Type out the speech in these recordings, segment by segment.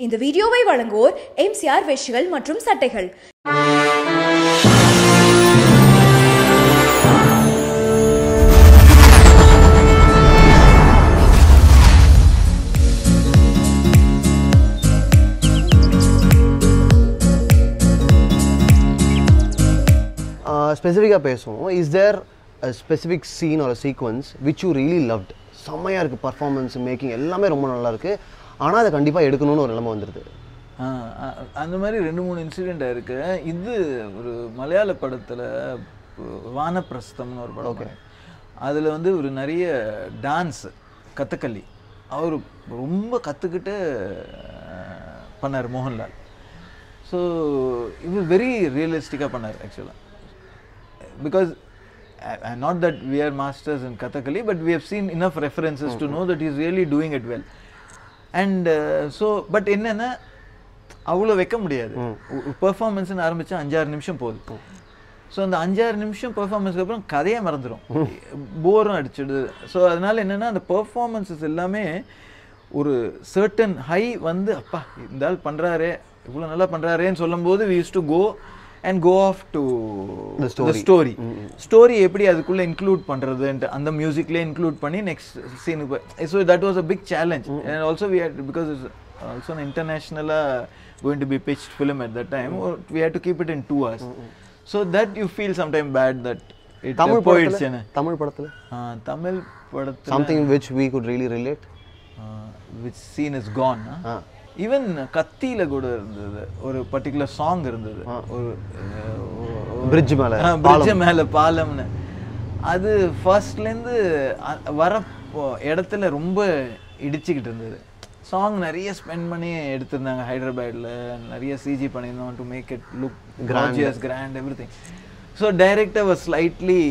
இந்த வீடியோவை வழங்குவோர் எம்சிஆர் வேஷ்டிகள் மற்றும் சட்டைகள் ஸ்பெசிஃபிக்காக பேசுவோம் இஸ் தேர் ஸ்பெசிஃபிக் சீன் ஒரு sequence which you really loved செம்மையாக இருக்குது பர்ஃபார்மன்ஸ் மேக்கிங் எல்லாமே ரொம்ப நல்லா இருக்கு ஆனால் அதை கண்டிப்பாக எடுக்கணும்னு ஒரு நிலைமை வந்துடுது ஆ, அ- அந்த மாதிரி ரெண்டு மூணு இன்சிடெண்ட் இருக்கு இது ஒரு மலையாள படத்துல பு- வானப்பிரஸ்தம்னு ஒரு படம் okay. அதுல வந்து ஒரு நிறைய டான்ஸ் கதகளி அவர் ரொம்ப கத்துக்கிட்டு அஹ், பண்ணார் மோகன்லால் ஸோ இவர் வெரி ரியலிஸ்டிக்காக பண்ணார் ஆக்சுவலாக because uh, uh, not that we are masters in Kathakali, but we have seen enough references to know that he's really doing it well. And uh, so, but என்னன்னா அவ்வளோ வைக்க முடியாது பெர்ஃபார்மன்ஸ்னு ஆரம்பிச்சா அஞ்சாறு நிமிஷம் போகுது ஸோ அந்த அஞ்சாறு நிமிஷம் பெர்ஃபார்மன்ஸ்க்கு அப்புறம் கதையே மறந்துடும் போரும் அடிச்சிடுது ஸோ அதனால என்னன்னா அந்த பெர்ஃபார்மன்ஸஸ் எல்லாமே ஒரு சர்டன் ஹை வந்து அப்பா இந்த ஆள் பண்றாரே இவ்வளோ நல்லா பண்றாரேன்னு சொல்லும்போது we use to go and go off to The story. Story story எப்படி அதுக்குள்ள இன்க்ளூட் பண்றதுன்ட்டு அந்த மியூசிக்லேயே இன்க்ளூட் பண்ணி நெக்ஸ்ட் சீனுக்கு so that was a big challenge and also we had because it's also இன்டர்நேஷ்னலாக going to be pitch film at that time we had to keep it in two hours so that you feel sometime bad that it Tamil போயிடுச்சுன்னு படத்தில் தமிழ் படத்தில் ஆ, தமிழ் படத்தில் something which we could really relate which scene is gone ah. Even கத்தியில கூட இருந்தது ஒரு particular song இருந்தது ஒரு Bridge மேல, பிரிட்ஜ் மேல பாலம்னு அது ஃபர்ஸ்ட்லேருந்து வர போ- இடத்துல ரொம்ப இடிச்சுக்கிட்டு இருந்தது சாங் நிறைய ஸ்பெண்ட் பண்ணி எடுத்திருந்தாங்க ஹைதராபாத்ல நிறைய சிஜி பண்ணியிருந்தோம் to make it look grandiose grand everything so director was slightly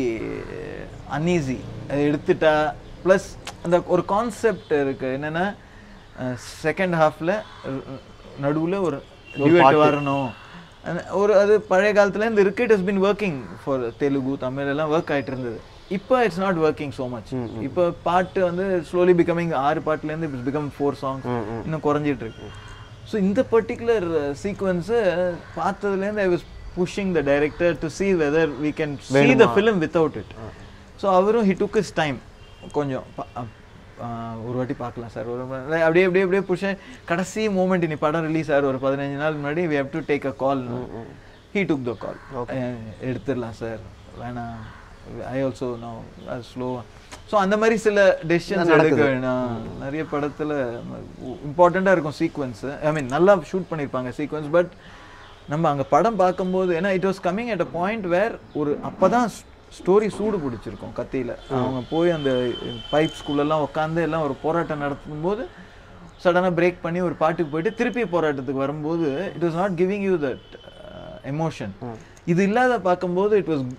uneasy அதை எடுத்துட்டா ப்ளஸ் அந்த ஒரு கான்செப்ட் இருக்கு என்னன்னா செகண்ட் ஹாஃப்ல நடுவுல ஒரு டியூட் வரணும் அந்த ஒரு அது பழைய காலத்துல இருந்து இருக்கு it has been working for Telugu Tamil எல்லாம் ஒர்க் ஆயிட்டு இருந்தது இப்போ it's not working so much இப்போ பாட்டு வந்து ஸ்லோலி பிகமிங் ஆறு பாட்டுல இருந்து இட்ஸ் பிகம் ஃபோர் சாங்ஸ் இன்னும் குறைஞ்சிட்டு இருக்கு ஸோ இந்த பர்டிகுலர் சீக்வன்ஸு பார்த்ததுலேருந்து I was pushing the director to see whether we can see the film without it so அவரும் he took his time கொஞ்சம் பா- அப்- ஆ, ஒரு வாட்டி பார்க்கலாம் சார் ஒரு ம- like அப்படியே அப்படியே அப்படியே புஷ கடைசி மூமெண்ட் இனி படம் ரிலீஸ் ஆகிற ஒரு பதினஞ்சு நாள் முன்னாடி we have to take a call he took the call எடுத்துடலாம் சார் வேணாம் ஐ ஆல்சோ நோ அது ஸ்லோவாக ஸோ அந்த மாதிரி சில டெசிஷன்ஸ் எடுக்க வேணாம் நிறைய படத்துல இம்பார்ட்டண்ட்டாக இருக்கும் சீக்வன்ஸ் ஐ மீன் நல்லா ஷூட் பண்ணியிருப்பாங்க சீக்வன்ஸ் பட் நம்ம அங்க படம் பார்க்கும்போது ஏன்னா it was coming at a point where ஒரு அப்பதான் ஸ்டோரி சூடு பிடிச்சிருக்கும் கத்தியில அவங்க போய் அந்த பைப்ஸ்குள்ளெல்லாம் உட்காந்து எல்லாம் ஒரு போராட்டம் நடத்தும் போது சடனாக பிரேக் பண்ணி ஒரு பாட்டுக்கு போயிட்டு திருப்பி போராட்டத்துக்கு வரும்போது it was not giving you that emotion இது இல்லாத பார்க்கும்போது இட் வாஸ்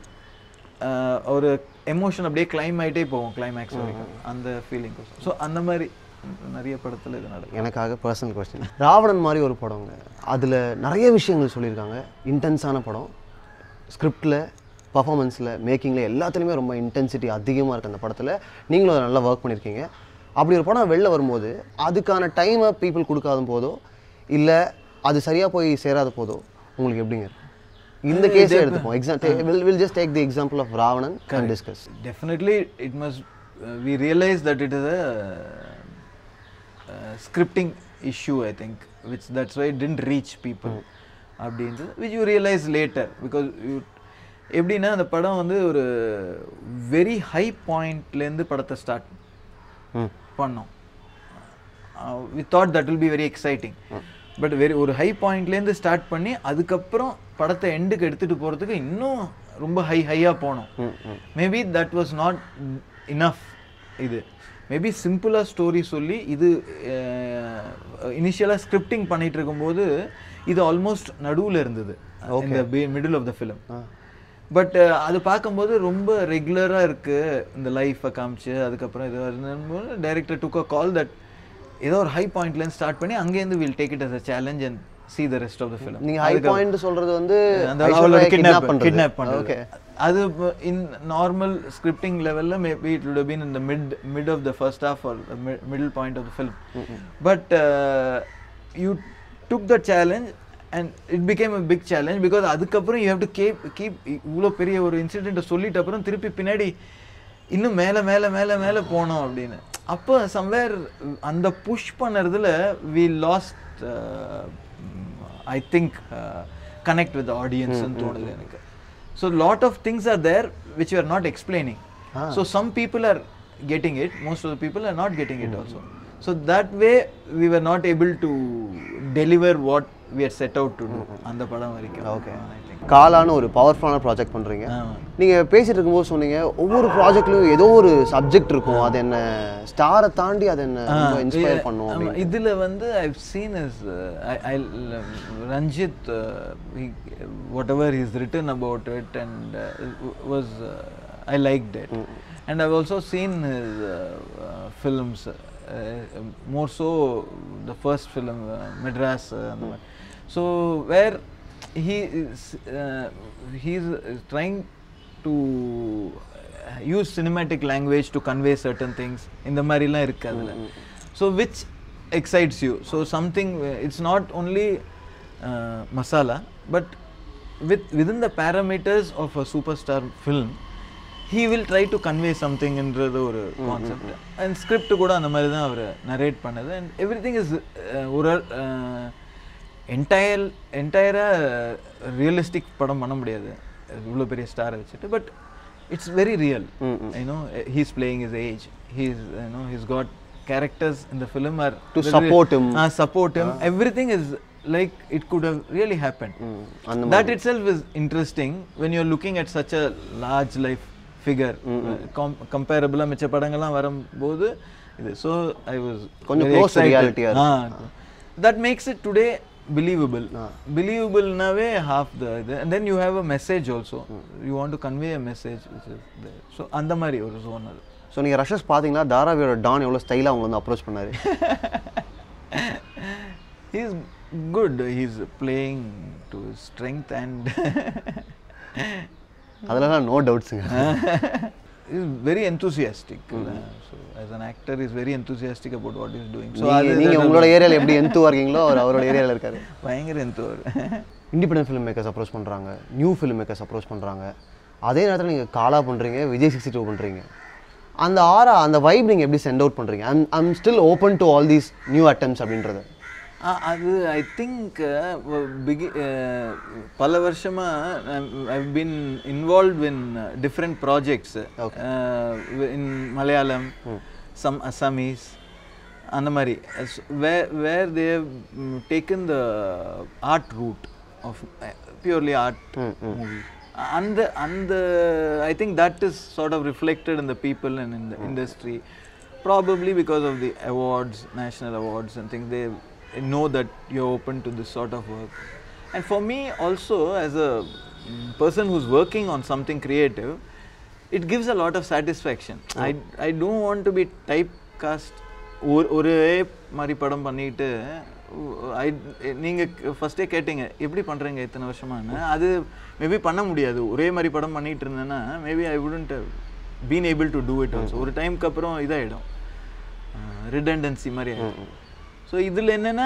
ஒரு எமோஷன் அப்படியே கிளைம் ஆயிட்டே போகும் கிளைமேக்ஸ் வரைக்கும் அந்த ஃபீலிங் ஸோ அந்த மாதிரி நிறைய படத்துல இது நடக்கும் எனக்காக பர்சனல் கொஸ்டின் ராவணன் மாதிரி ஒரு படங்க அதில் நிறைய விஷயங்கள் சொல்லியிருக்காங்க இன்டென்ஸான படம் ஸ்கிரிப்டில் பர்ஃபார்மன்ஸில் மேக்கிங்கில் எல்லாத்துலேயுமே ரொம்ப இன்டென்சிட்டி அதிகமாக இருக்குது அந்த படத்தில் நீங்களும் அதை நல்லா ஒர்க் பண்ணியிருக்கீங்க அப்படி ஒரு படம் வெளில வரும்போது அதுக்கான டைமை பீப்புள் கொடுக்காத போதோ இல்லை அது சரியாக போய் சேராத போதோ உங்களுக்கு எப்படிங்க இருக்கும் இந்த கேஸே எடுத்துப்போம் exam will will just take the example of Raavanan and discuss definitely it must uh, we realize that it is a uh, scripting issue i think which that's why it didn't reach people அப்படின்றது which you realize later because you எப்படின்னா அந்த படம் வந்து ஒரு very high பாயிண்ட்லேருந்து படத்தை start பண்ணோம் we thought that will be very exciting but very ஒரு ஹை பாயிண்ட்லேருந்து ஸ்டார்ட் பண்ணி அதுக்கப்புறம் படத்தை எண்டுக்கு எடுத்துட்டு போகிறதுக்கு இன்னும் ரொம்ப ஹை ஹையாக போனோம் maybe that was not enough இது மேபி சிம்பிளாக ஸ்டோரி சொல்லி இது இனிஷியலாக ஸ்கிரிப்டிங் பண்ணிட்டு இருக்கும்போது இது ஆல்மோஸ்ட் நடுவில் இருந்தது இந்த middle of the film but அது பார்க்கும்போது ரொம்ப ரெகுலராக இருக்கு இந்த லைஃப்பை காமிச்சு அதுக்கப்புறம் இது வரும்போது director took a call that ஏதோ ஒரு ஹை பாயிண்ட்லேருந்து ஸ்டார்ட் பண்ணி அங்கேருந்து will take it as a challenge and see the rest of the film நீங்க ஹை பாயிண்ட் சொல்றது வந்து அந்த ஐஸ்வர்யா அவளோட ராய் kidnap கிட்னாப் பண்றது. கிட்னாப் பண்றது ஓகே அது இன் நார்மல் ஸ்கிரிப்டிங் லெவல்ல maybe it would have been in the mid mid of the first half or the mi- middle point of the film but uh, you took the challenge and it became a big challenge because அதுக்கப்புறம் you have to keep keep இவ்வளோ பெரிய ஒரு இன்சிடென்ட்டை சொல்லிட்ட அப்புறம் திருப்பி பின்னாடி இன்னும் மேலே மேலே மேலே மேலே போனோம் அப்படின்னு அப்போ சம்வேர் அந்த புஷ் பண்ணுறதுல we lost I think connect with ஆடியன்ஸ்னு தோணுது எனக்கு so lot of things are there which you are not explaining so some people are getting it most of the people are not getting it also so that way we were not able to deliver what we had set out to do அந்த படம் வரைக்கும் okay I think காலான ஒரு பவர்ஃபுல்லான project பண்ணுறீங்க ஆமா. நீங்கள் பேசிட்டு இருக்கும்போது சொன்னீங்க ஒவ்வொரு ப்ராஜெக்ட்லையும் ஏதோ ஒரு சப்ஜெக்ட் இருக்கும் அது என்ன ஸ்டாரை தாண்டி அது என்ன ரொம்ப இன்ஸ்பயர் பண்ணும் ஆமா, அப்படின்னு இதுல வந்து I've seen is I Ranjith whatever is written about it and was I like dead and I've also seen his films more so the first film Madras அந்த மாதிரி so where he is uh, he's trying to use cinematic language to convey certain things இந்த மாதிரிலாம் இருக்கு அதில் so which excites you so something it's not only masala but with within the parameters of a super star film he will try to convey சம்திங்ன்றது ஒரு concept and script கூட அந்த மாதிரி தான் அவர் நரேட் பண்ணது அண்ட் எவ்ரி திங் இஸ் ஒரு entire என்டையராக ரியலிஸ்டிக் படம் பண்ண முடியாது இவ்வளோ பெரிய ஸ்டாரை வச்சுட்டு but it's very real you know he's playing his age he's you know he's got characters இந்த film are To support him. Support him everything is like it could have really happened அந்த that itself is interesting when you're looking at such a large life figure com- comparable மிச்ச படங்கள்லாம் வரும்போது இது so i was கொஞ்சம் very close to excited. reality ah ah, that makes it today believable believable நாவே half the இது and then you have a message also you want to convey a message which is there so அந்த மாதிரி ஒரு zone அது so நீங்கள் rushes பார்த்தீங்கன்னா தாராவியோட Don எவ்வளோ ஸ்டைலாக அவங்க வந்து அப்ரோச் பண்ணாரு he's good he's playing to his strength and அதெல்லாம் நோ டவுட்ஸுங்க he's very enthusiastic uh, so as an actor he's very enthusiastic about what he's doing so நீங்க அது நீங்க உங்களோட ஏரியாவில் எப்படி எந்துவா இருக்கீங்களோ அவர் அவரோட ஏரியாவில் இருக்காரு பயங்கர எந்தோ இண்டிபெண்டன்ட் ஃபிலிம் மேக்கர்ஸ் அப்ரோச் பண்ணுறாங்க நியூ ஃபிலிம் மேக்கர்ஸ் அப்ரோச் பண்ணுறாங்க அதே நேரத்தில் நீங்கள் காலா பண்ணுறீங்க விஜய் சிக்ஸ்டி டூ பண்ணுறீங்க அந்த ஆரா அந்த வைப் நீங்கள் எப்படி சென்ட் அவுட் பண்ணுறீங்க I'm I'm still open to all these new attempts அப்படின்றது அது ஐ திங்க் பிகி பல வருஷமா I been involve in different projects in Malayalam some Assamese அந்த மாதிரி where where they taken the art route of purely art movie அந்த அந்த I think that is sort of reflected in the people and in the industry probably because of the awards, national awards and things, they know that you're open to this sort of work. And for me also, as a mm, person who's working on something creative, it gives a lot of satisfaction. I, I don't want to be typecast ஒரு ஒரே மாதிரி படம் பண்ணிட்டு ஐ நீங்கள் ஃபஸ்ட்டே கேட்டீங்க எப்படி பண்ணுறீங்க இத்தனை வருஷமான்னு அது மேபி பண்ண முடியாது ஒரே மாதிரி படம் பண்ணிட்டு இருந்தேன்னா maybe I wouldn't been able to do it also ஒரு டைம்க்கு அப்புறம் இதாகிடும் ரிடண்டன்சி மாதிரி ஆகிடும் ஸோ இதில் என்னென்னா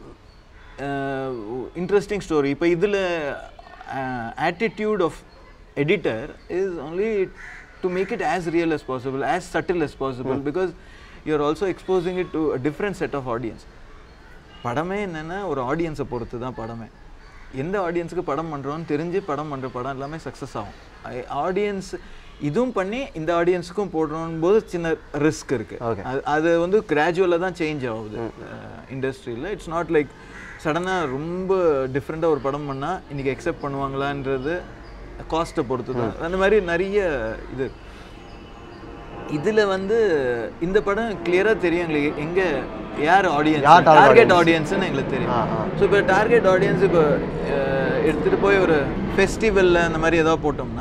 இன்ட்ரெஸ்டிங் ஸ்டோரி இப்போ இதில் attitude of editor is only to make it as real as possible as subtle as possible because you're also exposing it to a different set of audience படமே என்னென்னா ஒரு ஆடியன்ஸை பொறுத்து தான் படமே எந்த ஆடியன்ஸுக்கு படம் பண்ணுறோன்னு தெரிஞ்சு படம் பண்ணுற படம் எல்லாமே சக்ஸஸ் ஆகும் ஆடியன்ஸ் இதுவும் பண்ணி இந்த ஆடியன்ஸுக்கும் போடுறோம் போது சின்ன ரிஸ்க் இருக்கு Okay. அது அது வந்து கிராஜுவலாக தான் சேஞ்ச் ஆகுது இண்டஸ்ட்ரியில் இட்ஸ் நாட் லைக் சடனாக ரொம்ப டிஃப்ரெண்ட்டாக ஒரு படம் பண்ணால் இன்றைக்கி அக்செப்ட் பண்ணுவாங்களான்றது காஸ்ட்டை பொறுத்து தான் அந்த மாதிரி நிறைய இது இதுல வந்து இந்த படம் கிளியரா தெரியும் எங்களுக்கு எங்க யார் ஆடியன்ஸ் யார் target டார்கெட் audience? ஆடியன்ஸ்னு எங்களுக்கு தெரியும் ஆ, ஆ. ஸோ இப்போ டார்கெட் ஆடியன்ஸ் இப்போ அஹ், எடுத்துட்டு போய் ஒரு ஃபெஸ்டிவலில் அந்த மாதிரி ஏதாவது போட்டோம்னா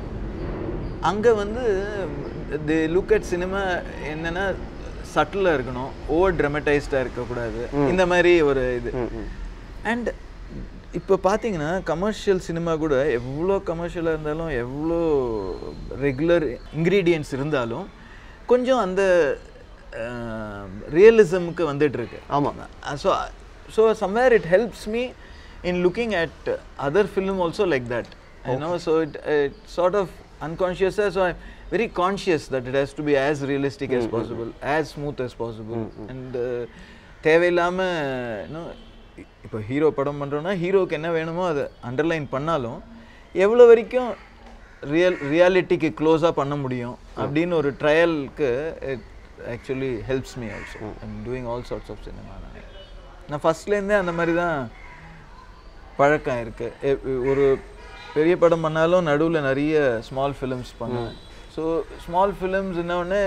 அங்க வந்து தி லுக் அட் சினிமா என்னன்னா சட்டிலாக இருக்கணும் ஓவர் ட்ரமடைஸ்டாக இருக்கக்கூடாது இந்த மாதிரி ஒரு இது அண்ட் இப்போ பார்த்தீங்கன்னா கமர்ஷியல் சினிமா கூட எவ்வளோ கமர்ஷியலாக இருந்தாலும் எவ்வளோ ரெகுலர் இன்க்ரீடியன்ஸ் இருந்தாலும் கொஞ்சம் அந்த ரியலிசமுக்கு வந்துட்டு இருக்கு ஆமாம் so so somewhere it helps me in looking at uh, other film also like that you know so it, it sort of unconscious so i'm very conscious that it has to be as realistic as possible as smooth as possible and uh, தேவையில்லாம இன்னும் இப்போ hero படம் பண்ணுறோன்னா ஹீரோக்கு என்ன வேணுமோ அதை underline பண்ணாலும் எவ்வளோ வரைக்கும் ரியல் ரியாலிட்டிக்கு க்ளோஸாக பண்ண முடியும் அப்படின்னு ஒரு ட்ரையலுக்கு it actually helps me also I'm doing all sorts of cinema நான் ஃபஸ்ட்லேருந்தே அந்த மாதிரி தான் பழக்கம் இருக்கு எ- ஒரு பெரிய படம் பண்ணாலும் நடுவில் நிறைய ஸ்மால் ஃபிலிம்ஸ் பண்ணுவேன் ஸோ ஸ்மால் ஃபிலிம்ஸ் என்னொன்னே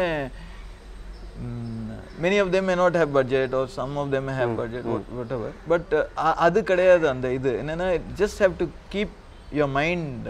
many of them may not have budget or some of them have budget whatever but அது கிடையாது அந்த இது என்னென்னா just have to keep your mind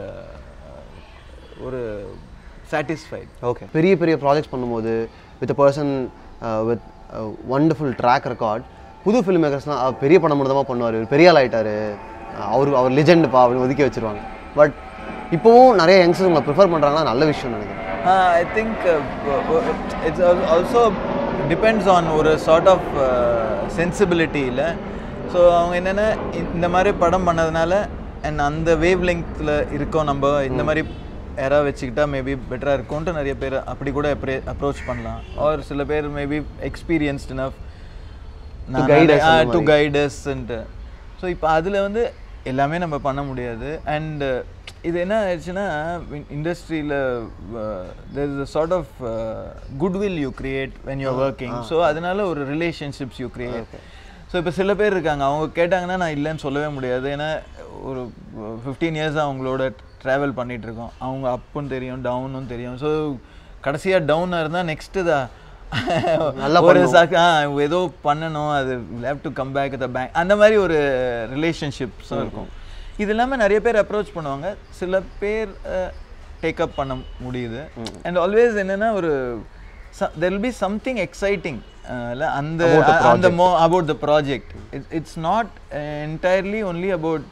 ஒரு சாட்டிஸ்ஃபைட் ஓகே பெரிய பெரிய ப்ராஜெக்ட்ஸ் பண்ணும்போது with a person with wonderful track record புது ஃபிலிம் மேக்கர்ஸ்லாம் பெரிய படம் மட்டும் தான் பண்ணுவார் பெரிய ஆள் ஆயிட்டாரு அஹ் அவரு அவர் லெஜெண்டுப்பா அப்படின்னு ஒதுக்கி வச்சிருவாங்க பட் இப்போவும் நிறைய யங்ஸ்டர்ஸ் உங்களை ப்ரிஃபர் பண்ணுறாங்கன்னா நல்ல விஷயம் நினைக்கிறேன் I think it's also depends on ஒரு சார்ட் ஆஃப் சென்சிபிலிட்டியில் ஸோ அவங்க என்னென்னா இந்த மாதிரி படம் பண்ணதுனால அண்ட் அந்த வேவ் லெங்க்த்தில் இருக்கோம் நம்ம இந்த மாதிரி யாராவது வச்சுக்கிட்டா மேபி பெட்டராக இருக்கும்ன்ட்டு நிறைய பேர் அப்படி கூட அப்ரோச் பண்ணலாம் ஆர் சில பேர் maybe experienced enough guide us அந்த டு மாதிரி. கைடஸ்ன்ட்டு ஸோ இப்போ அதில் வந்து எல்லாமே நம்ம பண்ண முடியாது அண்ட் இது என்ன ஆயிடுச்சுன்னா இண்டஸ்ட்ரியில் there is a sort of goodwill you create when you're working so அதனால ஒரு ரிலேஷன்ஷிப்ஸ் யூ கிரியேட் ஸோ இப்போ சில பேர் இருக்காங்க அவங்க கேட்டாங்கன்னா நான் இல்லைன்னு சொல்லவே முடியாது ஏன்னா ஒரு ஃபிஃப்டீன் இயர்ஸாக அவங்களோட ட்ராவல் பண்ணிட்டு இருக்கோம் அவங்க அப்பும் தெரியும் டவுனும் தெரியும் ஸோ கடைசியாக டவுனாக இருந்தால் நெக்ஸ்ட்டு தான் நல்லா ஒரு பண்ணுவோம். சக்- ஆ ஏதோ பண்ணணும் அது have to come back the bank அந்த மாதிரி ஒரு ரிலேஷன்ஷிப்ஸும் இருக்கும் இது இல்லாமல் நிறைய பேர் அப்ரோச் பண்ணுவாங்க சில பேர் டேக்கப் பண்ண முடியுது அண்ட் ஆல்வேஸ் என்னன்னா ஒரு there will be something exciting அந்த About the அந்த மோ about the project it's not entirely only about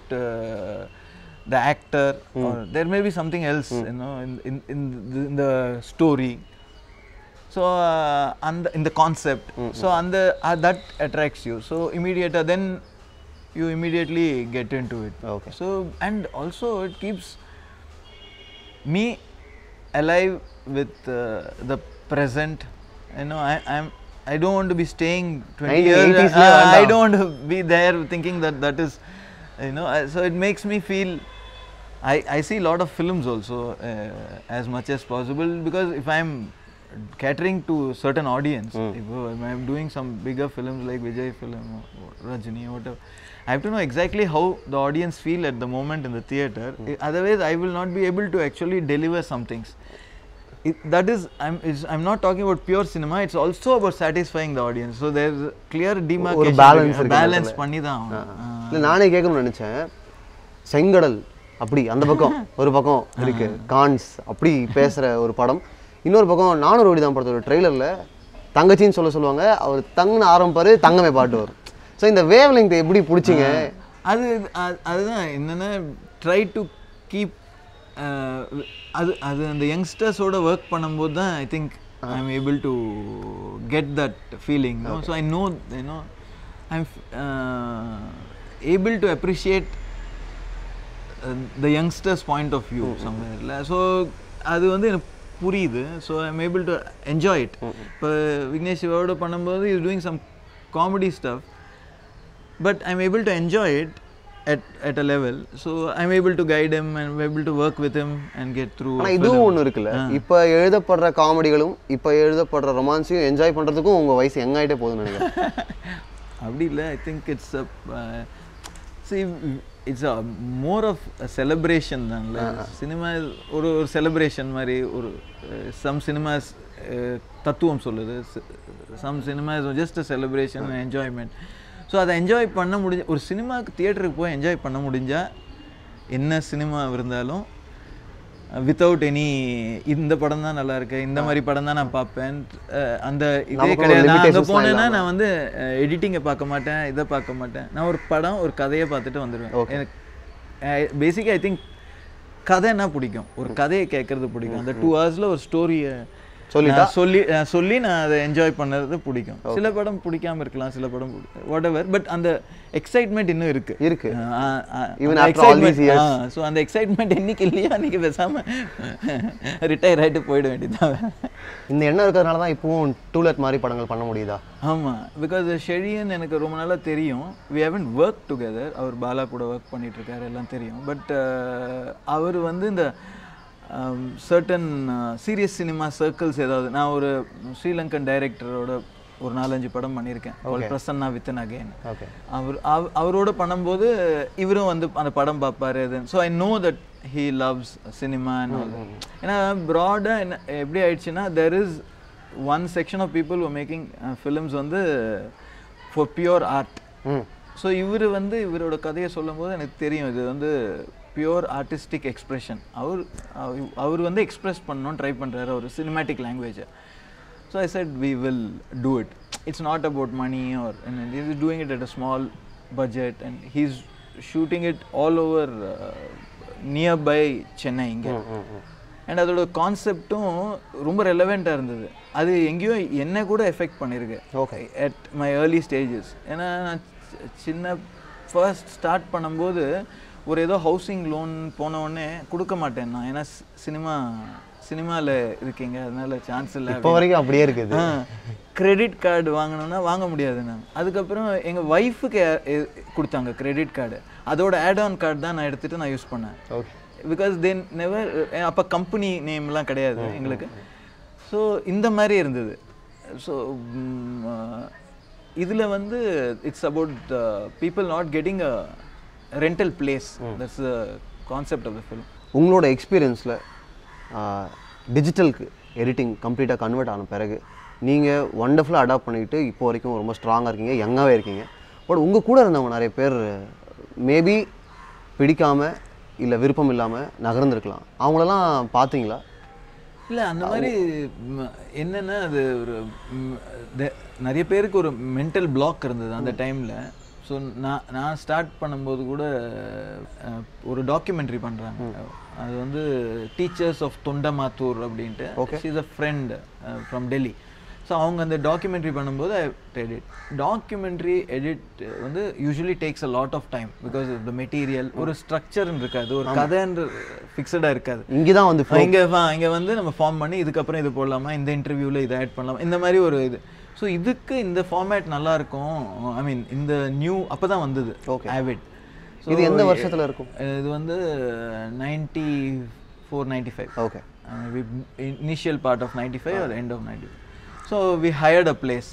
the actor or there may be something else you know in in in the, in the story so uh, and in the concept so and the uh, that attracts you so immediate uh, then you immediately get into it Okay. so and also it keeps me alive with uh, the present you know i i'm i don't want to be staying 20 years 1980s uh, லயே i வேண்டாம். don't want to be there thinking that that is you know I- so it makes me feel I, I see a lot of films also uh, as much as possible because if I'm catering to certain audience, if uh, I'm doing some bigger films like Vijay film or, or Rajini or whatever, I have to know exactly how the audience feel at the moment in the theater. I- Otherwise, I will not be able to actually deliver some things. It, that is, I'm, is, I'm not talking about pure cinema. It's also about satisfying the audience. So there's a clear demarcation. balance இருக்கு அந்த balance இடத்துல. பண்ணி தான் ஆகணும். ஆ. இல்லை நானே கேட்கணும்னு நினச்சேன் செங்கடல் அப்படி அந்த பக்கம் ஒரு பக்கம் இருக்கு கான்ஸ் அப்படி பேசுகிற ஒரு படம் இன்னொரு பக்கம் நானூறு ஓடி தான் படத்தோட ட்ரெய்லரில் தங்கச்சின்னு சொல்ல சொல்லுவாங்க அவர் தங்கன்னு ஆரம்பிப்பாரு தங்கமே பாட்டு வரும் ஸோ இந்த வேவ் லெங்க் எப்படி பிடிச்சிங்க அது அது- அதுதான் என்னென்னா ட்ரை டு கீப் அது அது அந்த யங்ஸ்டர்ஸோட ஒர்க் பண்ணும்போது தான் I think I am able to get that feeling so I know you know I am able to appreciate the youngsters point of view சம்வேர்ல ஸோ அது வந்து எனக்கு புரியுது so I am able to enjoy it இப்போ விக்னேஷ் சிவாவோட பண்ணும்போது is doing some comedy stuff but I'm able to enjoy it at, at a level. So I'm able to guide him and I'm able to work with him and get through. a ஆனால் இதுவும் film. ஒன்று இருக்குல்ல இப்போ எழுதப்படுற காமெடிகளும் இப்போ எழுதப்படுற ரொமான்ஸையும் enjoy பண்ணுறதுக்கும் உங்கள் வயசு young ஆகிட்டே போகுதுன்னு நினைக்கிறேன் அப்படி இல்லை ஐ திங்க் இட்ஸ் அ சி it's a more of celebration தான்ல சினிமா ஒரு ஒரு செலிப்ரேஷன் மாதிரி ஒரு சம் சினிமாஸ் தத்துவம் சொல்லுது some cinemas just a celebration enjoyment so அதை என்ஜாய் பண்ண முடிஞ்ச ஒரு சினிமாவுக்கு தியேட்டருக்கு போய் என்ஜாய் பண்ண முடிஞ்சா என்ன சினிமா இருந்தாலும் வித்தவுட் எனி இந்த படம் தான் நல்லா இருக்கு இந்த மாதிரி படம் தான் நான் பார்ப்பேன் அஹ் அந்த இதே நமக்கு ஒரு கிடையாது நான் அங்கே limitations போனேன்னா இல்லாம. நான் வந்து எடிட்டிங்கை பார்க்க மாட்டேன் இதை பார்க்க மாட்டேன் நான் ஒரு படம் ஒரு கதையை பார்த்துட்டு வந்துடுவேன் எனக்கு பேசிக்காக ஐ திங்க் கதைன்னா பிடிக்கும் ஒரு கதையை கேட்கறது பிடிக்கும் அந்த டூ ஹவர்ஸில் ஒரு ஸ்டோரியை சொல்லிட்டா? நான் சொல்லி நான் சொல்லி நான் அதை என்ஜாய் பண்ணது பிடிக்கும் சில படம் பிடிக்காம இருக்கலாம் சில படம் வாட் எவர் பட் அந்த எக்ஸைட்மெண்ட் இன்னும் இருக்கு இருக்கு. Even even after all these years. So அந்த எக்ஸைட்மெண்ட் என்னைக்கு இல்லையா அன்னைக்கு பேசாம ரிட்டையர் ஆயிட்டு போயிட வேண்டியதான் இந்த எண்ணம் இருக்கிறதுனால தான் இப்பவும் டூலெட் மாதிரி படங்கள் பண்ண முடியுதா ஆமா பிகாஸ் ஷெழியன் எனக்கு ரொம்ப நாளா தெரியும் வி ஹவன் ஒர்க் டுகெதர் அவர் பாலா கூட ஒர்க் பண்ணிட்டு இருக்காரு எல்லாம் தெரியும் பட் அவர் வந்து இந்த சர்டன் சீரியஸ் சினிமா சர்க்கிள்ஸ் ஏதாவது நான் ஒரு ஸ்ரீலங்கன் டைரக்டரோட ஒரு நாலஞ்சு படம் பண்ணியிருக்கேன் called பிரசன்னா வித்தன் அகேன் ஓகே அவர் அவ- அவரோட பண்ணும்போது இவரும் வந்து அந்த படம் பார்ப்பாரு அது so I know that he loves cinema ஏன்னா ப்ராடாக என்ன எப்படி ஆயிடுச்சுன்னா there is one section of people making films வந்து for pure art hmm so இவர் வந்து இவரோட கதையை சொல்லும்போது எனக்கு தெரியும் இது வந்து பியூர் ஆர்டிஸ்டிக் எக்ஸ்பிரஷன் அவர் அவ- அவர் வந்து எக்ஸ்பிரஸ் பண்ணணும்னு ட்ரை பண்ணுறாரு ஒரு சினிமேட்டிக் லாங்குவேஜை so I said we will do it it's not about money or is doing it at a small budget and he's shooting it all over nearby Chennai இங்கே and அதோட கான்செப்டும் ரொம்ப ரெலவெண்ட்டாக இருந்தது அது எங்கேயோ என்னை கூட எஃபெக்ட் பண்ணியிருக்கு Okay. At my early stages ஏன்னா நான் சி- சின்ன ஃபர்ஸ்ட் ஸ்டார்ட் பண்ணும்போது ஒரு ஏதோ ஹவுசிங் லோன் போன உடனே கொடுக்க மாட்டேன் நான் ஏன்னா சினிமா சினிமாவில் இருக்கீங்க அதனால சான்ஸ் இல்லை இப்போ வரைக்கும் அப்படியே இருக்குது கிரெடிட் கார்டு வாங்கணும்னா வாங்க முடியாது நான் அதுக்கப்புறம் எங்கள் ஒய்ஃபுக்கு கொடுத்தாங்க கிரெடிட் கார்டு அதோட ஆட் ஆன் கார்டு தான் நான் எடுத்துட்டு நான் யூஸ் பண்ணேன் ஓகே பிகாஸ் தென் நெவர் அப்போ கம்பெனி நேம்லாம் கிடையாது எங்களுக்கு ஸோ இந்த மாதிரி இருந்தது ஸோ இதில் வந்து it's about people not getting a rental place that's the concept of the film உங்களோட எக்ஸ்பீரியன்ஸில் டிஜிட்டலுக்கு எடிட்டிங் கம்ப்ளீட்டாக கன்வெர்ட் ஆன பிறகு நீங்கள் ஒண்டர்ஃபுல்லாக அடாப்ட் பண்ணிக்கிட்டு இப்போ வரைக்கும் ரொம்ப ஸ்ட்ராங்காக இருக்கீங்க யங்காகவே இருக்கீங்க பட் உங்கள் கூட இருந்தவங்க நிறைய பேர் மேபி பிடிக்காம இல்லை விருப்பம் இல்லாமல் நகர்ந்துருக்கலாம் அவங்களெல்லாம் பார்த்தீங்களா இல்லை அந்த மாதிரி ம், என்னன்னா அது ஒரு ம், the- நிறைய பேருக்கு ஒரு மென்டல் பிளாக் இருந்தது அந்த டைமில் ஸோ நான் நான் ஸ்டார்ட் பண்ணும்போது கூட அஹ், ஒரு டாக்குமெண்ட்ரி பண்ணுறாங்க அது வந்து டீச்சர்ஸ் ஆஃப் தொண்டமாத்தூர் அப்படின்ட்டு is a friend from Delhi so அவங்க அந்த டாக்குமெண்ட்ரி பண்ணும்போது எடிட் டாக்குமெண்ட்ரி எடிட் வந்து usually takes a lot of time because the material ஒரு ஸ்ட்ரக்சர்னு இருக்காது ஒரு கதைன்ற ஃபிக்ஸடாக இருக்காது இங்கே தான் வந்து இங்க வா- இங்க வந்து நம்ம ஃபார்ம் பண்ணி இதுக்கப்புறம் இது போடலாமா இந்த இன்டர்வியூல இதை ஆட் பண்ணலாமா இந்த மாதிரி ஒரு இது ஸோ இதுக்கு இந்த ஃபார்மேட் நல்லா இருக்கும் ஐ மீன் இந்த நியூ அப்பதான் வந்தது Okay. ஆவிட் இது எந்த வருஷத்துல இருக்கும்? இது வந்து ninety four ninety five okay initial part of ninety five or end of ninety so we hired a place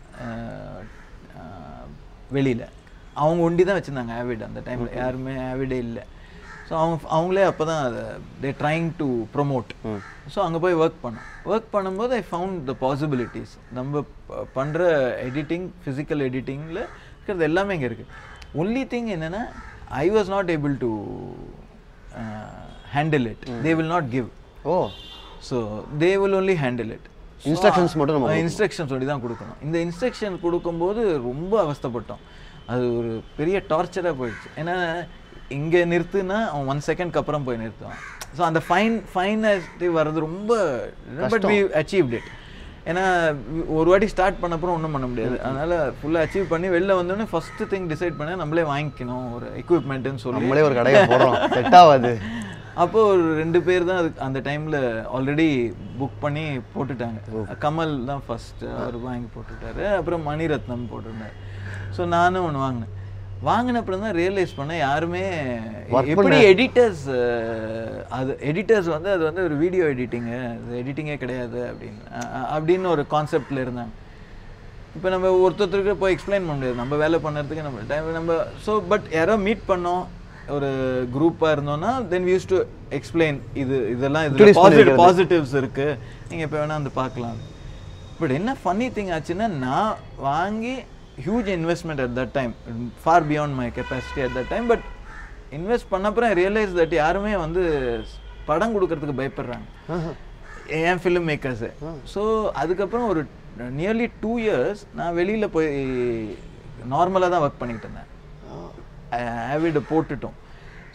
வெளியில் அவங்க ஒண்டி தான் வச்சுருந்தாங்க ஆவிட் அந்த டைமில் யாருமே ஆவிடே இல்லை ஸோ அவங்க அவங்களே அப்போ தான் அதை they trying to promote so அங்கே போய் ஒர்க் பண்ணோம் ஒர்க் பண்ணும்போது ஐ ஃபவுண்ட் த பாசிபிலிட்டிஸ் நம்ம ப- பண்ற எடிட்டிங் ஃபிசிக்கல் எடிட்டிங்கில் இருக்கிறது எல்லாமே இங்கே இருக்குது ஒன்லி திங் என்னென்னா I was not able to handle it they will not give ஓ so they will only handle it Instructions மட்டும் நம்ம இன்ஸ்ட்ரக்ஷன் சொல்லி தான் கொடுக்கணும் இந்த இன்ஸ்ட்ரக்ஷன் கொடுக்கும்போது ரொம்ப அவஸ்தைப்பட்டோம் அது ஒரு பெரிய டார்ச்சராக போயிடுச்சு ஏன்னா இங்கே நிறுத்துனா அவன் ஒன் செகண்ட்க்கு அப்புறம் போய் நிறுத்துவான் ஸோ அந்த ஃபைன் ஃபைனாலிட்டி வர்றது ரொம்ப பட் வி அச்சீவ்ட் இட் ஏன்னா ஒரு வாட்டி ஸ்டார்ட் பண்ண அப்புறம் ஒன்றும் பண்ண முடியாது அதனால ஃபுல்லாக அச்சீவ் பண்ணி வெளில வந்தோடனே ஃபர்ஸ்ட் திங் டிசைட் பண்ண நம்மளே வாங்கிக்கணும் ஒரு எக்யூப்மெண்ட்டுன்னு சொல்லி நம்மளே ஒரு கடையை போடுறோம் செட் ஆகாது அப்போ ஒரு ரெண்டு பேர் தான் அதுக்கு அந்த டைம்ல ஆல்ரெடி புக் பண்ணி போட்டுட்டாங்க கமல் தான் ஃபர்ஸ்ட் அவர் வாங்கி போட்டுட்டாரு அப்புறம் மணிரத்னம் போட்டிருந்தாரு ஸோ நானும் ஒன்று வாங்கினேன் வாங்கின அப்புறம் தான் ரியலைஸ் பண்ணேன் யாருமே எப்படி எடிட்டர்ஸ் அது எடிட்டர்ஸ் வந்து அது வந்து ஒரு வீடியோ எடிட்டிங்கு அது எடிட்டிங்கே கிடையாது அப்படின்னு அ- அ- அப்படின்னு ஒரு கான்செப்டில் இருந்தாங்க இப்போ நம்ம ஒருத்தருக்கு போய் எக்ஸ்பிளைன் பண்ண முடியாது நம்ம வேலை பண்ணுறதுக்கு நம்ம டைம் நம்ம ஸோ பட் யாரோ மீட் பண்ணோம் ஒரு குரூப்பாக இருந்தோம்னா தென் யூஸ் டு எக்ஸ்பிளைன் இது இதெல்லாம் இதில் Introduce பாசிட்டிவ் பண்ணிக்கிறது. பாசிட்டிவ்ஸ் இருக்கு நீங்கள் இப்போ வேணால் வந்து பார்க்கலாம் பட் என்ன ஃபன்னி திங் ஆச்சுன்னா நான் வாங்கி huge investment at that time for beyond my capacity at that time but invest பண்ண அப்புறம் ரியலைஸ் தட் யாருமே வந்து படம் கொடுக்கறதுக்கு பயப்படுறாங்க என் ஃபிலிம் மேக்கர்ஸு ஸோ அதுக்கப்புறம் ஒரு நியர்லி டூ இயர்ஸ் நான் வெளியில் போய் நார்மலாக தான் ஒர்க் பண்ணிக்கிட்டு இருந்தேன் ஆவிட போட்டுட்டோம்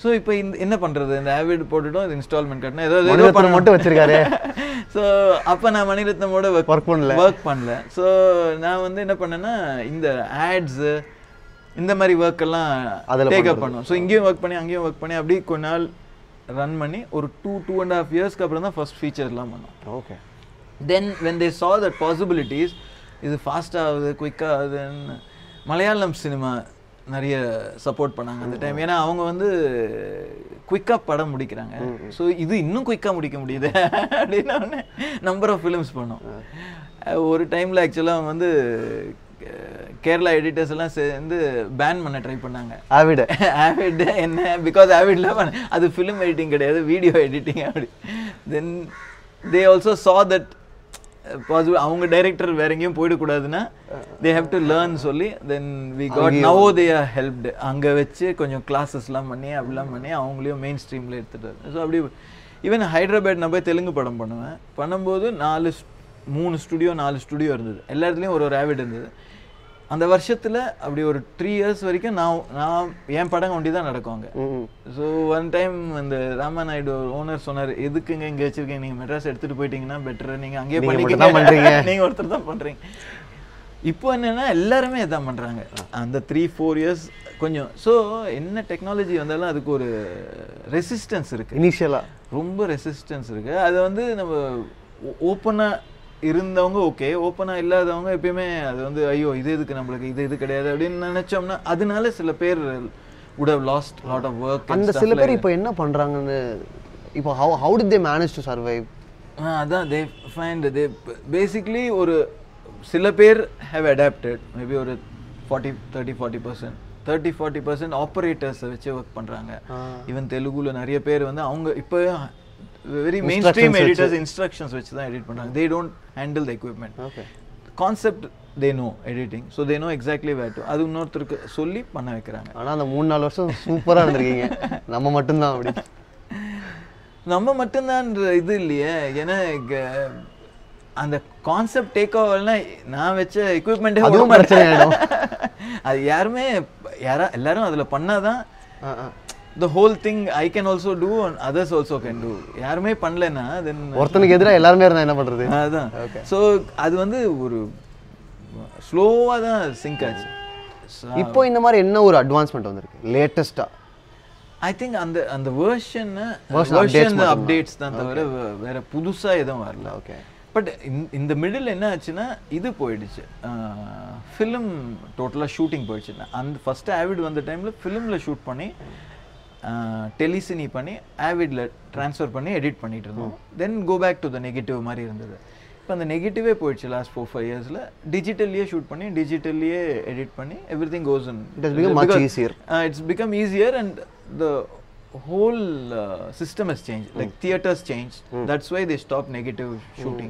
ஸோ இப்போ இந்த என்ன பண்றது இந்த ஆவிட் போட்டுட்டோம் இது இன்ஸ்டால்மெண்ட் கட்டினா ஏதோ ஏதோ மணிரத்னம் பண்ணணும். மட்டும் வச்சிருக்காரு. ஸோ அப்போ நான் மணிரத்னமோட Work பண்ணல. ஒர்க் பண்ணல ஸோ நான் வந்து என்ன பண்ணேன்னா இந்த ஆட்ஸு இந்த மாதிரி ஒர்க் எல்லாம் அதுல டேக் பண்றது. அப் பண்ணோம் ஸோ இங்கேயும் ஒர்க் பண்ணி அங்கேயும் ஒர்க் பண்ணி அப்படியே கொஞ்ச நாள் ரன் பண்ணி ஒரு டூ டூ அண்ட் ஹாஃப் இயர்ஸ்க்கு அப்புறம் தான் ஃபர்ஸ்ட் ஃபீச்சர்லாம் பண்ணோம் okay then when they saw that possibilities இது ஃபாஸ்ட் ஆகுது குயிக்காக ஆகுதுன்னு மலையாளம் சினிமா நிறைய சப்போர்ட் பண்ணாங்க அந்த டைம் ஏன்னா அவங்க வந்து குயிக்காக படம் முடிக்கிறாங்க ஸோ இது இன்னும் குயிக்காக முடிக்க முடியுது அப்படின்னு நம்பர் ஆஃப் ஃபிலிம்ஸ் பண்ணோம் அஹ் ஒரு டைமில் ஆக்சுவலாக அவங்க வந்து அஹ், கேரளா எடிட்டர்ஸ் எல்லாம் சேர்ந்து பேன் பண்ண ட்ரை பண்ணாங்க ஆவிட ஆவிட் என்ன பிகாஸ் ஆவிட்ல அது ஃபிலிம் எடிட்டிங் கிடையாது வீடியோ எடிட்டிங் அப்படி then they also saw that possible அவங்க டைரக்டர் வேற எங்கேயும் போயிடக்கூடாதுன்னா தே ஹேவ் டு லேர்ன் சொல்லி தென் வி காட் நவோ தே ஆர் ஹெல்ப்டு அங்கே வச்சு கொஞ்சம் கிளாஸஸ்லாம் பண்ணி அப்படிலாம் பண்ணி அவங்களையும் மெயின் ஸ்ட்ரீமில் எடுத்துட்டு ஸோ அப்படி ஈவன் ஹைதராபாத் நான் போய் தெலுங்கு படம் பண்ணுவேன் பண்ணும்போது நாலு st- மூணு ஸ்டுடியோ நாலு ஸ்டுடியோ இருந்தது எல்லா இடத்துலையும் ஒரு ஒரு ஆவிட் இருந்தது அந்த வருஷத்துல அப்படி ஒரு த்ரீ இயர்ஸ் வரைக்கும் நான் நான் என் படம் ஒண்டி தான் நடக்கும் அங்க ஸோ ஒன் டைம் இந்த ராமா நாயுடு ஓனர் சொன்னார் எதுக்குங்க இங்க வச்சிருக்கீங்க நீங்க மெட்ராஸ் எடுத்துட்டு போயிட்டீங்கன்னா பெட்டர் நீங்க அங்கேயே நீங்க பண்ணிக்கங்க மட்டும் தான் பண்றீங்க. நீங்க ஒருத்தர் தான் பண்றீங்க இப்போ என்னன்னா எல்லாருமே இதான் பண்றாங்க அந்த த்ரீ ஃபோர் இயர்ஸ் கொஞ்சம் ஸோ என்ன டெக்னாலஜி வந்தாலும் அதுக்கு ஒரு ரெசிஸ்டன்ஸ் இருக்கு இனிஷியலா ரொம்ப ரெசிஸ்டன்ஸ் இருக்கு அது வந்து நம்ம ஓப்பனாக இருந்தவங்க ஓகே ஓப்பனாக இல்லாதவங்க எப்பயுமே அது வந்து ஐயோ இது இதுக்கு நம்மளுக்கு இது இது கிடையாது அப்படின்னு நினைச்சோம்னா அதனால சில பேர் would have lost lot of work and அந்த stuff சில like பேர் இப்போ என்ன பண்றாங்கன்னு இப்போ how how did they manage to survive ஆ, அதான் தே ஃபைண்ட் தே பேசிக்லி ஒரு சில பேர் ஹேவ் அடாப்டட் மேபி ஒரு forty thirty forty percent thirty forty percent ஆப்ரேட்டர்ஸை வச்சு ஒர்க் பண்ணுறாங்க ஈவன் தெலுங்குல நிறைய பேர் வந்து அவங்க இப்போ very main stream Instructions editors instructions வச்சு தான் எடிட் பண்ணுறாங்க they don't handle the equipment okay concept they know editing so they know exactly where to அது இன்னொருத்தருக்கு சொல்லி பண்ண வைக்கிறாங்க ஆனா அந்த மூணு நாலு வருஷம் சூப்பரா இருந்திருக்கீங்க நம்ம மட்டும்தான் அப்படி நம்ம மட்டும்தான்ற இது இல்லையே ஏன்னா இங்க அந்த கான்செப்ட் டேக் ஓவர்னா நான் வச்ச எக்யூப்மெண்ட்டே அதுவும் பிரச்சனை ஆயிடும். அது யாருமே யாரா எல்லாரும் அதுல பண்ணாதான் ah, ah. The whole thing I can also do others also can do யாருமே பண்ணலன்னா தென் ஒருத்தனுக்கு எதிரா எல்லாருமே இருந்தா என்ன பண்றது அதான் ஸோ அது வந்து ஒரு ஸ்லோவா தான் சிங்க் ஆச்சு இப்போ இந்த மாதிரி என்ன ஒரு அட்வான்ஸ்மெண்ட் வந்திருக்கு லேட்டஸ்டா ஐ திங்க் அந்த அந்த வேர்ஷன் Version updates வேர்ஷன் மட்டும்தான். அப்டேட்ஸ் தான் தவிர வே- வேற புதுசா எதுவும் வரல ஓகே பட் இந்த மிடில் என்ன ஆச்சுன்னா இது போயிடுச்சு ஃபிலிம் டோட்டலாக ஷூட்டிங் போயிடுச்சு நான் அந்த ஃபர்ஸ்ட் ஆவிட் வந்த டைமில் ஃபிலிமில் ஷூட் பண்ணி டெலிசினி பண்ணி ஆவிட்ல ட்ரான்ஸ்ஃபர் பண்ணி எடிட் பண்ணிட்டு இருந்தோம் then go back to the negative மாதிரி இருந்தது இப்போ அந்த நெகட்டிவே போயிடுச்சு லாஸ்ட் ஃபோர் ஃபைவ் இயர்ஸில் டிஜிட்டல்லையே ஷூட் பண்ணி டிஜிட்டல்லையே எடிட் பண்ணி everything goes It has become much easier. uh, it's become easier and the whole uh, system has changed like theaters changed that's why they stopped negative shooting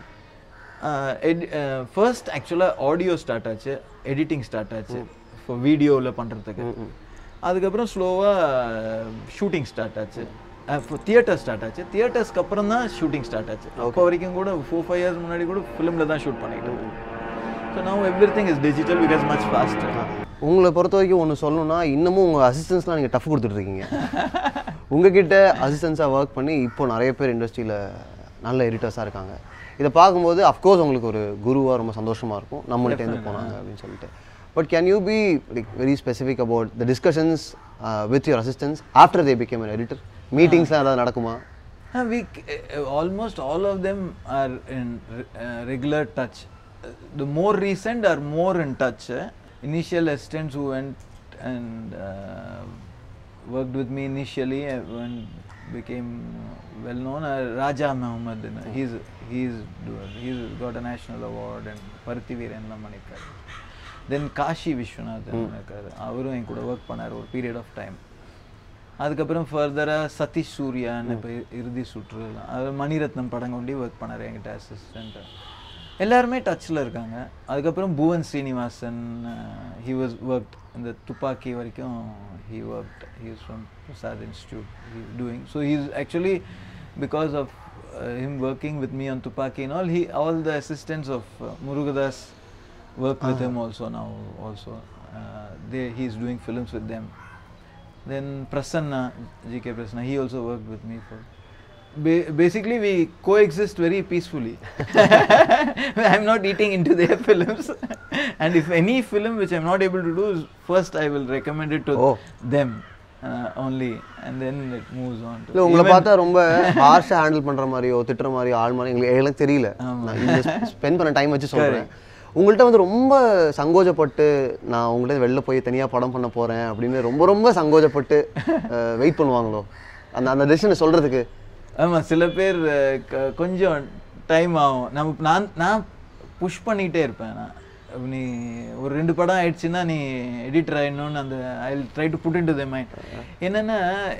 uh, ed, uh, first actually audio start ஆச்சு editing start ஆச்சு for வீடியோவில் பண்ணுறதுக்கு அதுக்கப்புறம் ஸ்லோவாக shooting start ஆச்சு theatre start ஆச்சு தியேட்டர்ஸ்க்கு அப்புறம் தான் ஷூட்டிங் ஸ்டார்ட் ஆச்சு அப்போ வரைக்கும் கூட ஃபோர் ஃபைவ் இயர்ஸ் முன்னாடி கூட ஃபிலிமில் தான் ஷூட் பண்ணிட்டு இருந்தோம் so now everything is digital because much faster உங்களை பொறுத்த வரைக்கும் ஒன்று சொல்லணும்னா இன்னமும் உங்கள் அசிஸ்டன்ஸ்லாம் நீங்கள் டஃப் கொடுத்துட்ருக்கீங்க உங்ககிட்ட அசிஸ்டன்ஸாக ஒர்க் பண்ணி இப்போ நிறைய பேர் இண்டஸ்ட்ரியில் நல்ல எடிட்டர்ஸாக இருக்காங்க இதை பார்க்கும்போது அஃப்கோர்ஸ் உங்களுக்கு ஒரு குருவாக ரொம்ப சந்தோஷமாக இருக்கும் நம்மள்ட்டேருந்து போனாங்க அப்படின்னு சொல்லிட்டு but can you be like very specific about the discussions with your assistants after they become an editor மீட்டிங்ஸ்லாம் ஏதாவது நடக்குமா Uh, we c- uh, almost all of them are in re- uh, regular touch. Uh, the more recent are more in touch. eh? Initial assistants who went and uh, worked with me initially uh, when became well known are Raja Muhammad. you know, He's he's doer. He's got a national award and Parthiviran பண்ணிருக்காரு தென் Cauchy Viswanathan இருக்காரு அவரும் என் கூட work பண்ணார் ஒரு period of time அதுக்கப்புறம் ஃபர்தராக சதீஷ் சூர்யான்னு இப்போ இறுதி சுற்று அவர் மணிரத்னம் படம் கொண்டு ஒர்க் பண்ணார் என்கிட்ட அசிஸ்டண்ட்டு எல்லாருமே டச்சில் இருக்காங்க அதுக்கப்புறம் Bhuvan Srinivasan he was work இந்த துப்பாக்கி வரைக்கும் he work he is from Prasad institute he doing so he is actually because of him working with me on Thuppakki and all he all the assistants of uh, Murugadas work with him also now also uh, they he is doing films with them Then Prasanna, GK Prasanna, he also worked with me for. Ba- basically, we coexist very peacefully. I'm not eating into their films, and if any film which I'm not able to do, is first I will recommend it to Oh. them uh, only, and then it moves on. To இல்லை உங்களை even- பார்த்தா ரொம்ப ஹார்ஷாக handle பண்ணுற மாதிரியோ திட்டுற மாதிரியோ ஆள் மாதிரி எங்களுக்கு எங்களுக்கு தெரியல நான் இந்த ஸ்பெண்ட் பண்ண டைம் வச்சு சொல்கிறேன் உங்கள்கிட்ட வந்து ரொம்ப சங்கோஜப்பட்டு நான் உங்கள்கிட்ட வெளில போய் தனியாக படம் பண்ண போகிறேன் அப்படின்னு ரொம்ப ரொம்ப சங்கோஜப்பட்டு வெயிட் பண்ணுவாங்களோ அந்த அந்த டெசிஷனை சொல்கிறதுக்கு ஆமா சில பேர் அஹ், க- கொஞ்சம் டைம் ஆகும் நம்ம நான் நான் புஷ் பண்ணிகிட்டே இருப்பேன் நான் நீ ஒரு ரெண்டு படம் ஆயிடுச்சுன்னா நீ எடிட்டர் ஆயிடணும்னு அந்த I try to put into the mind என்னன்னா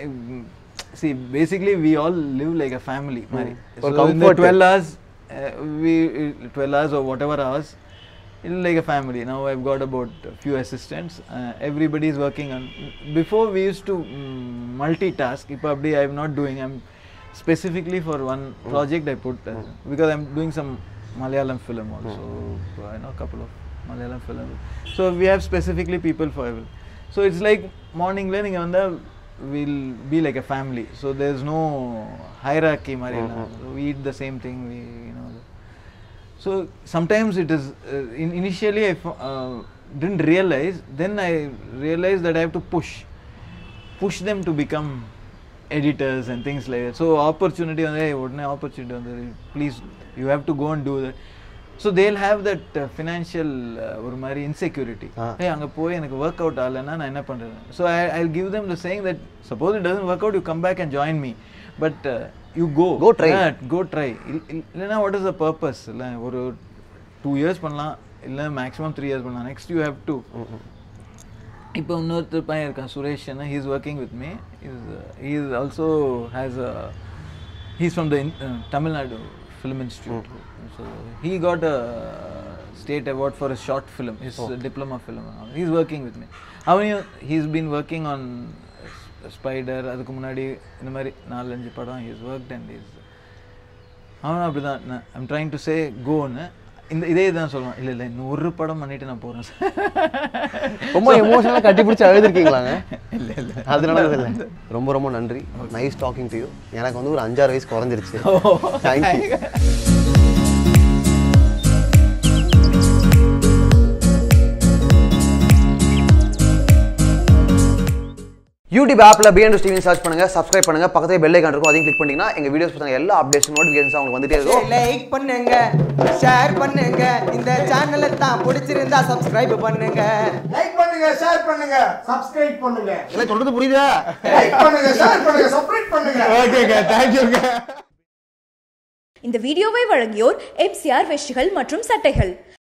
see basically we all live like a family மாதிரி ஒரு So, இந்த comfort. Twelve hours we twelve hours or whatever hours it's like a family now i've got about a few assistants uh, everybody is working on before we used to mm, multitask ipa abdi i'm not doing i'm specifically for one project i put uh, because i'm doing some malayalam film also i know a couple of malayalam film so we have specifically people for every so it's like morning learning and we'll be like a family so there's no hierarchy Mariela. we eat the same thing we you know so sometimes it is uh, in initially I fo- uh, didn't realize. Then I realized that I have to push, push them to become editors and things like that. So opportunity on hey, உடனே opportunity on please you have to go and do that. So they'll have that uh, financial uh, ஒரு மாதிரி insecurity. Ah. Hey அங்க போய் எனக்கு work out ஆகலைன்னா நான் என்ன பண்றது? So I I'll give them the saying that suppose it doesn't work out, you come back and join me. But uh, you go. Go try. Yeah, go try இல்லைன்னா what is the purpose இல்லை ஒரு two years பண்ணலாம் இல்லை maximum three years பண்ணலாம் next you have to இப்போ இன்னொருத்தர் பையன் இருக்கான் Suresh he is working with me is he is also has a he's from the Tamil Nadu film institute so he got a state award for a short film is diploma film he is working with me அவனையும் he's been working on spider அதுக்கு முன்னாடி இந்த மாதிரி நாலஞ்சு படம் he's work and is அவனும் அப்படி தான் ஐம் ட்ரைங் டு சே கோன்னு இந்த இதே தான் சொல்லுவான் இல்லை இல்லை இன்னும் ஒரு படம் பண்ணிட்டு நான் போகிறேன் சார் ரொம்ப எமோஷனலாக கட்டி பிடிச்சி அழுதுருக்கீங்களாங்க அது நடந்தது இல்லை ரொம்ப ரொம்ப நன்றி நைஸ் டாக்கிங் டு யூ எனக்கு வந்து ஒரு அஞ்சாறு வயசு குறைஞ்சிருச்சு தேங்க்யூ யூடியூப் ஆப்பில் பிஎன் டிவின்னு சர்ச் பண்ணுங்க சப்ஸ்கிரைப் பண்ணுங்க பக்கத்துல பெல் ஐக்கான் இருக்கும் அதையும் கிளிக் பண்ணிங்கன்னா எங்க வீடியோஸ் பத்தின எல்லா அப்டேட்ஸ் நோட்டிஃபிகேஷன்ஸ் உங்களுக்கு வந்துட்டே இருக்கும் லைக் பண்ணுங்க ஷேர் பண்ணுங்க இந்த சேனலை தான் பிடிச்சிருந்தா சப்ஸ்கிரைப் பண்ணுங்க லைக் பண்ணுங்க ஷேர் பண்ணுங்க சப்ஸ்கிரைப் பண்ணுங்க எல்லாம் சொல்றது புரியுதா லைக் பண்ணுங்க ஷேர் பண்ணுங்க சப்ஸ்கிரைப் பண்ணுங்க ஓகேங்க தேங்க்யூங்க இந்த வீடியோவை வழங்கியோர் எம்சிஆர் வெஸ்டிகள் மற்றும் சட்டைகள்